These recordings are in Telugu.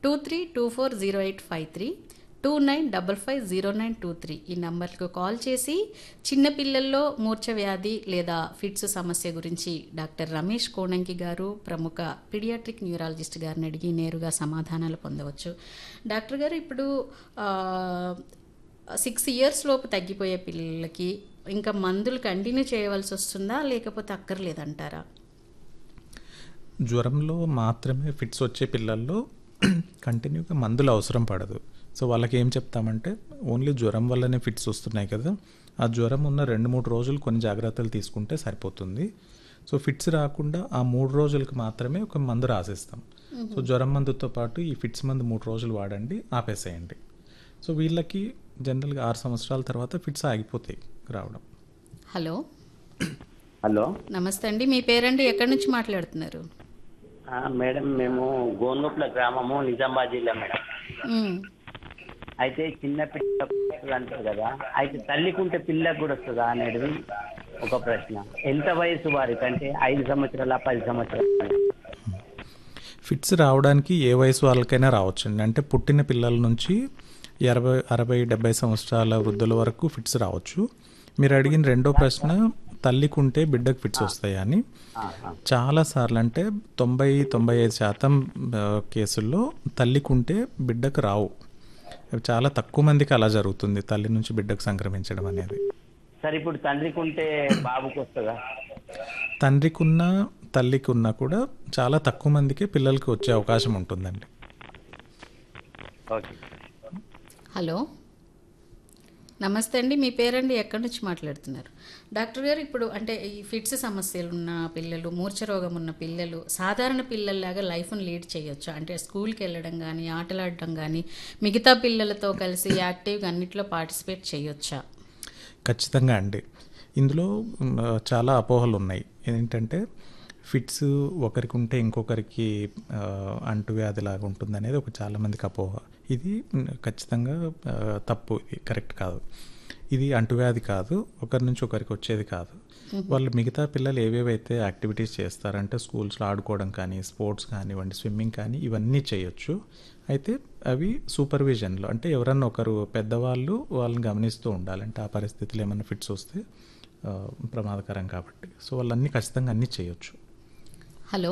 Two three two four zero eight five three two nine double five zero nine two three ఈ నంబర్కు కాల్ చేసి చిన్నపిల్లల్లో మూర్ఛ వ్యాధి లేదా ఫిట్స్ సమస్య గురించి డాక్టర్ రమేష్ కోణంకి గారు ప్రముఖ పీడియాట్రిక్ న్యూరాలజిస్ట్ గారిని అడిగి నేరుగా సమాధానాలు పొందవచ్చు డాక్టర్ గారు ఇప్పుడు సిక్స్ ఇయర్స్ లోపు తగ్గిపోయే పిల్లలకి ఇంకా మందులు కంటిన్యూ చేయవలసి వస్తుందా లేకపోతే అక్కర్లేదంటారా జ్వరంలో మాత్రమే ఫిట్స్ వచ్చే పిల్లల్లో కంటిన్యూగా మందులు అవసరం పడదు సో వాళ్ళకి ఏం చెప్తామంటే ఓన్లీ జ్వరం వల్లనే ఫిట్స్ వస్తున్నాయి కదా ఆ జ్వరం ఉన్న రెండు మూడు రోజులు కొన్ని జాగ్రత్తలు తీసుకుంటే సరిపోతుంది సో ఫిట్స్ రాకుండా ఆ మూడు రోజులకు మాత్రమే ఒక మందు రాసిస్తాం సో జ్వరం మందుతో పాటు ఈ ఫిట్స్ మందు మూడు రోజులు వాడండి ఆపేసేయండి సో వీళ్ళకి జనరల్గా ఆరు సంవత్సరాల తర్వాత ఫిట్స్ ఆగిపోతాయి రావడం హలో హలో నమస్తే అండి మీ పేరండి ఎక్కడి నుంచి మాట్లాడుతున్నారు ఆ, మేడం మేము గోనుప్ల గ్రామము నిజామాబాద్ జిల్లా మేడం మ్మ్. అయితే చిన్న పిల్ల అంటారు కదా అయితే తల్లికుంటే పిల్లకు కూడా వస్తుందా అనేది ఒక ప్రశ్న ఎంత వయసు వారికి అంటే ఐదు సంవత్సరాల పది సంవత్సరాలు ఫిట్స్ రావడానికి ఏ వయసు వాళ్ళకైనా రావచ్చండి అంటే పుట్టిన పిల్లల నుంచి అరవై అరవై డెబ్బై సంవత్సరాల వృద్ధుల వరకు ఫిట్స్ రావచ్చు మీరు అడిగిన రెండో ప్రశ్న తల్లికుంటే బిడ్డకు ఫిట్స్ వస్తాయా అని చాలా సార్లు అంటే తొంభై తొంభై ఐదు శాతం ఆ, కేసుల్లో తల్లికుంటే బిడ్డకు రావు చాలా తక్కువ మందికి అలా జరుగుతుంది తల్లి నుంచి బిడ్డకు సంక్రమించడం అనేది సరే ఇప్పుడు తండ్రికుంటే బాబుకు వస్తుందా తండ్రికున్న తల్లికి ఉన్నా కూడా చాలా తక్కువ మందికి పిల్లలకి వచ్చే అవకాశం ఉంటుందండి ఓకే హలో నమస్తే అండి మీ పేరండి ఎక్కడి నుంచి మాట్లాడుతున్నారు డాక్టర్ గారు ఇప్పుడు అంటే ఈ ఫిట్స్ సమస్యలు ఉన్న పిల్లలు మూర్ఛ రోగం ఉన్న పిల్లలు సాధారణ పిల్లల్లాగా లైఫ్ను లీడ్ చేయొచ్చు అంటే స్కూల్కి వెళ్ళడం కానీ ఆటలాడడం కానీ మిగతా పిల్లలతో కలిసి యాక్టివ్గా అన్నిట్లో పార్టిసిపేట్ చేయొచ్చా ఖచ్చితంగా అండి ఇందులో మ్, చాలా అపోహలు ఉన్నాయి ఏంటంటే ఫిట్స్ ఒకరికి ఉంటే ఇంకొకరికి ఆ, అంటువ్యాధి లాగా ఉంటుంది అనేది ఒక చాలామందికి అపోహ ఇది మ్, ఖచ్చితంగా ఆ, తప్పు ఇది కరెక్ట్ కాదు ఇది అంటువ్యాధి కాదు ఒకరి నుంచి ఒకరికి వచ్చేది కాదు వాళ్ళు మిగతా పిల్లలు ఏవేవైతే యాక్టివిటీస్ చేస్తారంటే స్కూల్స్లో ఆడుకోవడం కానీ స్పోర్ట్స్ కానివ్వండి స్విమ్మింగ్ కానీ ఇవన్నీ చేయొచ్చు అయితే అవి సూపర్విజన్లో అంటే ఎవరన్నా ఒకరు పెద్దవాళ్ళు వాళ్ళని గమనిస్తూ ఉండాలి అంటే ఆ పరిస్థితులు ఏమైనా ఫిట్స్ వస్తే ఆ, ప్రమాదకరం కాబట్టి సో వాళ్ళన్నీ ఖచ్చితంగా అన్నీ చేయొచ్చు హలో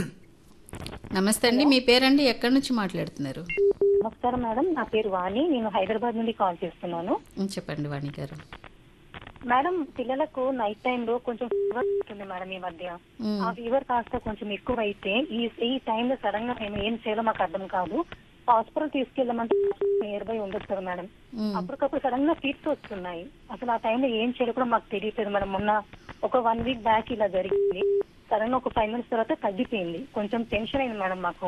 నమస్తే అండి మీ పేరండి ఎక్కడి నుంచి మాట్లాడుతున్నారు నమస్కారం మేడం నా పేరు వాణి నేను హైదరాబాద్ నుండి కాల్ చేస్తున్నాను ఉం, చెప్పండి వాణి గారు మేడం పిల్లలకు నైట్ టైంలో కొంచెం ఫీవర్ వస్తుంది మేడం ఈ మధ్య మ్మ్. ఆ ఫీవర్ కాస్త కొంచెం ఎక్కువ అయితే ఈ ఈ టైంలో సడన్ గా మేము ఏం చేయాలో మాకు అర్థం కాదు హాస్పిటల్ తీసుకెళ్ళమంటే నియర్ బై ఉండదు కదా మేడం మ్మ్. అప్పటికప్పుడు సడన్ గా ఫీట్స్ వస్తున్నాయి అసలు ఆ టైంలో ఏం చేయాలో కూడా మాకు తెలియట్లేదు మేడం మొన్న ఒక వన్ వీక్ బ్యాక్ ఇలా జరిగింది సడన్ ఒక ఫైవ్ మినిట్స్ తర్వాత తగ్గిపోయింది కొంచెం టెన్షన్ అయింది మేడం మాకు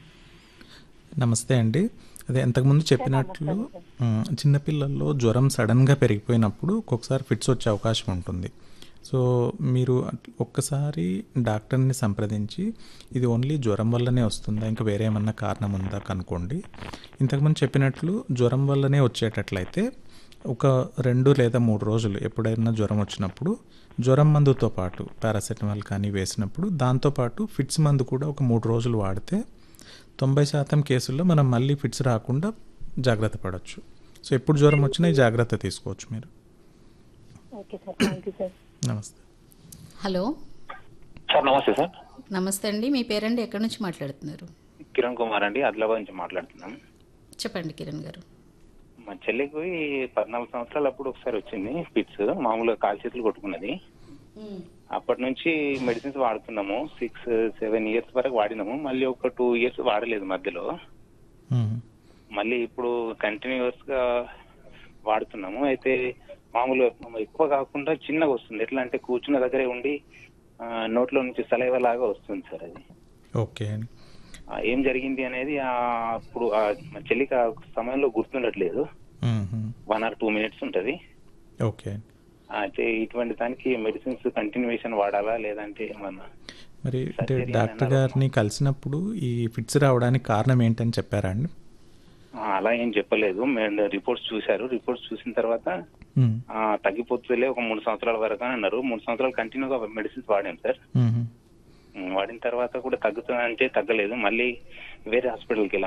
నమస్తే అండి అదే ఇంతకుముందు చెప్పినట్లు మ్, చిన్నపిల్లల్లో జ్వరం సడన్గా పెరిగిపోయినప్పుడు ఒక్కొక్కసారి ఫిట్స్ వచ్చే అవకాశం ఉంటుంది సో మీరు అట్- ఒక్కసారి డాక్టర్ని సంప్రదించి ఇది ఓన్లీ జ్వరం వల్లనే వస్తుందా ఇంకా వేరే ఏమన్నా కారణం ఉందా కనుక్కోండి ఇంతకుముందు చెప్పినట్లు జ్వరం వల్లనే వచ్చేటట్లయితే ఒక రెండు లేదా మూడు రోజులు ఎప్పుడైనా జ్వరం వచ్చినప్పుడు జ్వరం మందుతో పాటు పారాసెటమాల్ కానీ వేసినప్పుడు దాంతోపాటు ఫిట్స్ మందు కూడా ఒక మూడు రోజులు వాడితే తొంభై శాతం కేసుల్లో మనం మళ్ళీ ఫిట్స్ రాకుండా జాగ్రత్త పడవచ్చు సో ఎప్పుడు జ్వరం వచ్చినా ఈ జాగ్రత్త తీసుకోవచ్చు మీరు okay sir thank you sir నమస్తే హలో సార్ నమస్తే సార్ నమస్తే అండి మీ పేరండి ఎక్కడి నుంచి మాట్లాడుతున్నారు కిరణ్ కుమార్ అండి ఆదిలాబాద్ నుంచి మాట్లాడుతున్నాం చెప్పండి కిరణ్ గారు మా చెల్లికి పద్నాలుగు సంవత్సరాలు అప్పుడు ఒకసారి వచ్చింది ఫిట్స్ మామూలుగా కాలు చేతులు కొట్టుకున్నది అప్పటి నుంచి మెడిసిన్స్ వాడుతున్నాము సిక్స్ సెవెన్ ఇయర్స్ వరకు వాడినాము మళ్ళీ ఒక టూ ఇయర్స్ వాడలేదు మధ్యలో మ్మ్. మళ్ళీ ఇప్పుడు కంటిన్యూస్ గా వాడుతున్నాము అయితే మామూలుగా ఎక్కువ కాకుండా చిన్నగా వస్తుంది ఎట్లా అంటే కూర్చున్న దగ్గరే ఉండి ఆ, నోట్లో నుంచి సలైవ లాగా వస్తుంది సార్ అది ఓకే అండి ఆ, ఏం జరిగింది అనేది ఆ, అప్పుడు ఆ మా చెల్లికి ఆ సమయంలో గుర్తుండట్లేదు మ్మ్. వన్ ఆర్ టూ మినిట్స్ ఉంటది ఓకే అండి అయితే ఇటువంటి దానికి మెడిసిన్స్ కంటిన్యూషన్ వాడాలా లేదంటే ఏమన్నా మరి అంటే Surgery డాక్టర్ అన్నారు. గారిని కలిసినప్పుడు ఈ ఫిట్స్ రావడానికి కారణం ఏంటని చెప్పారా అండి ఆ, అలా ఏం చెప్పలేదు మేము రిపోర్ట్స్ చూశారు రిపోర్ట్స్ చూసిన తర్వాత మ్మ్. ఆ, తగ్గిపోతుందిలే ఒక మూడు సంవత్సరాల వరకు అని అన్నారు మూడు సంవత్సరాలు కంటిన్యూగా మెడిసిన్స్ వాడాం సార్ మ్మ్. వాడిన తర్వాత కూడా తగ్గుతుందంటే తగ్గలేదు మళ్ళీ వేరే హాస్పిటల్కి వెళ్ళాం